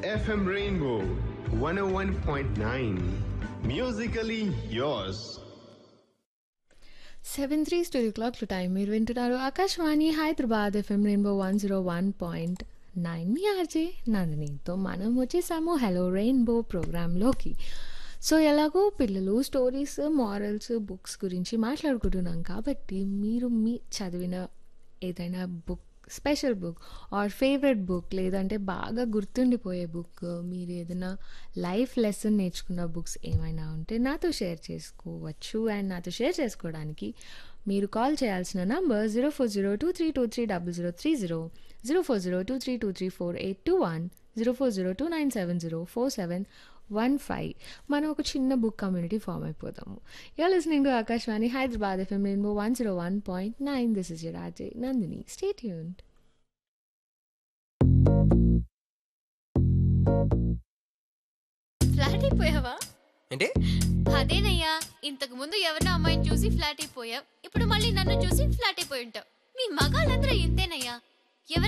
FM Rainbow 101.9. Musically yours. Seven three studio clock time మీరు వింటున్నారు Akashvani Hyderabad FM rainbow one zero one point nine మీ RJ నందినితో మనం వచ్చేసాము హలో రెయిన్బో ప్రోగ్రాంలోకి సో ఎలాగో పిల్లలు స్టోరీస్ మారల్స్ బుక్స్ గురించి మాట్లాడుకుంటున్నాం కాబట్టి మీరు మీ చదివిన ఏదైనా book special book or favourite book లేదంటే బాగా గుర్తుండిపోయే బుక్ మీరు ఏదైనా లైఫ్ లెసన్ నేర్చుకున్న బుక్స్ ఏమైనా ఉంటే నాతో షేర్ చేసుకోవచ్చు అండ్ నాతో షేర్ చేసుకోవడానికి మీరు కాల్ చేయాల్సిన number zero four zero two three two three double zero three zero zero four zero two three two three four eight two one zero four zero two nine seven zero four seven one five మనం ఒక చిన్న book community form అయిపోతాము you're listening to Akashvani Hyderabad FM rainbow one zero one point nine this is your RJ Nandini stay tuned flat అయిపోయావా ఏంటి అదేనయ్యా ఇంతకు ముందు ఎవరినో అమ్మాయిని చూసి ఫ్లాట్ అయిపోయావు ఇప్పుడు మళ్ళీ నన్ను చూసి ఫ్లాట్ అయిపోయి ఉంటావు మీ మగాళ్ళందరూ ఇంతేనయ్యా